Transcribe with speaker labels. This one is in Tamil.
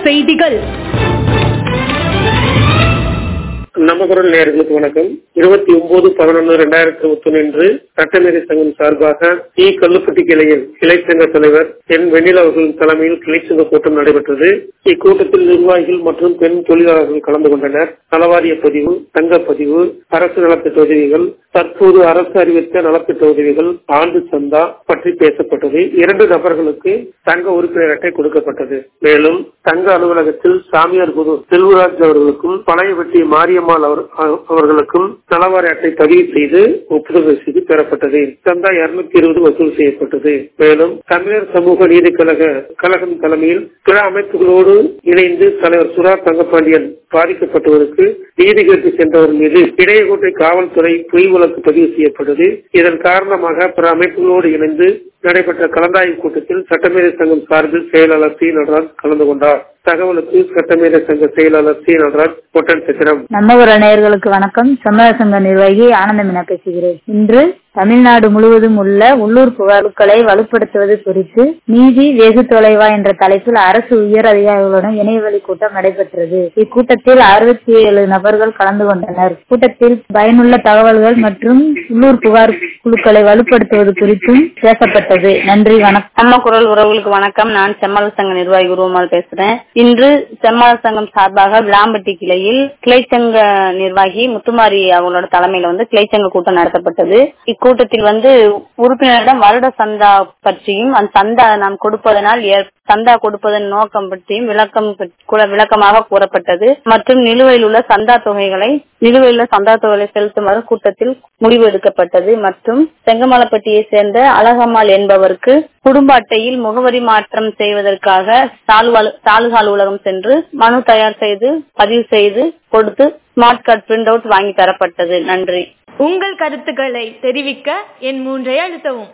Speaker 1: செய்திகள்
Speaker 2: நமக்குரல் நேர்களுக்கு வணக்கம் இருபத்தி ஒன்பது பதினொன்று இரண்டாயிரத்தி இருபத்தி ஒன்று சட்டநெறி சங்கம் சார்பாக இ கல்லுப்பட்டி கிளையில் கிளைச்சங்க தலைவர் என் வெண்ணில் அவர்களின் தலைமையில் கிளைச்சங்க கூட்டம் நடைபெற்றது இக்கூட்டத்தில் நிர்வாகிகள் மற்றும் பெண் தொழிலாளர்கள் கலந்து கொண்டனர் நலவாரிய பதிவு தங்க பதிவு அரசு நலத்திட்ட உதவிகள் தற்போது அரசு அறிவித்த நலத்திட்ட உதவிகள் ஆண்டு சந்தா பற்றி பேசப்பட்டது இரண்டு நபர்களுக்கு தங்க உறுப்பினர் அட்டை கொடுக்கப்பட்டது மேலும் தங்க அலுவலகத்தில் சாமியார் குரு செல்வராஜ் அவர்களுக்கும் பழைய வெட்டி மாரியம்மாள் அவர் அவர்களுக்கும் நலவாரி அட்டை பதிவு செய்து ஒப்புதல் ரசீது பெறப்பட்டது சந்தா இருநூத்தி இருபது வசூல் செய்யப்பட்டது மேலும் தமிழர் சமூக நீதி கழக கழகம் தலைமையில் பிற அமைப்புகளோடு இணைந்து தலைவர் சுரா தங்கப்பாண்டியன் பாதிக்கப்பட்டவருக்கு நீதி கேட்டு சென்றவர் மீது இடையகோட்டை காவல்துறை பொய் வழக்கு பதிவு செய்யப்பட்டது இதன் காரணமாக பிற அமைப்புகளோடு இணைந்து நடைபெற்ற கலந்தாய்வு கூட்டத்தில் சட்டமேதை சங்கம் சார்பில் செயலாளர் சி நடராஜ் கலந்து கொண்டார் தகவலுக்கு சட்டமேதை சங்க செயலாளர் சி நடராஜ் ஒட்டன் சித்திரம்
Speaker 3: நம்ம ஒரு நேயர்களுக்கு வணக்கம் சமய சங்க நிர்வாகி ஆனந்தம் என பேசுகிறேன் இன்று தமிழ்நாடு முழுவதும் உள்ள உள்ளூர் புகார்களை வலுப்படுத்துவது குறித்து நீதி வெகு தொலைவா என்ற தலைப்பில் அரசு உயர் அதிகாரிகளுடன் இணையவழி கூட்டம் நடைபெற்றது இக்கூட்டத்தில் அறுபத்தி ஏழு நபர்கள் கலந்து கொண்டனர் கூட்டத்தில் பயனுள்ள தகவல்கள் மற்றும் உள்ளூர் புகார் குழுக்களை வலுப்படுத்துவது குறித்தும் பேசப்பட்டது நன்றி வணக்கம்
Speaker 4: நம்ம குரல் உறவுகளுக்கு வணக்கம் நான் செம்மல சங்க நிர்வாகி உருவமால் பேசுறேன் இன்று செம்மல சங்கம் சார்பாக விளாம்பட்டி கிளையில் கிளைச்சங்க நிர்வாகி முத்துமாரி அவங்களோட தலைமையில வந்து கிளைச்சங்க கூட்டம் நடத்தப்பட்டது இக்கூட்டத்தில் வந்து உறுப்பினரிடம் வருட சந்தா பற்றியும் அந்த சந்தா நாம் கொடுப்பதனால் சந்தா கொடுப்பதன் நோக்கம் பற்றியும் விளக்கம் விளக்கமாக கூறப்பட்டது மற்றும் நிலுவையில் உள்ள சந்தா தொகைகளை நிலுவையில் உள்ள சந்தா தொகைகளை செலுத்துமாறு கூட்டத்தில் முடிவு எடுக்கப்பட்டது மற்றும் செங்கமலப்பட்டியை சேர்ந்த அழகம்மாள் என்பவருக்கு குடும்ப அட்டையில் முகவரி மாற்றம் செய்வதற்காக தாலுகா அலுவலகம் சென்று மனு தயார் செய்து பதிவு செய்து கொடுத்து ஸ்மார்ட் கார்டு பிரிண்ட் அவுட் வாங்கி தரப்பட்டது நன்றி
Speaker 1: உங்கள் கருத்துக்களை தெரிவிக்க என் மூன்றை அழுத்தவும்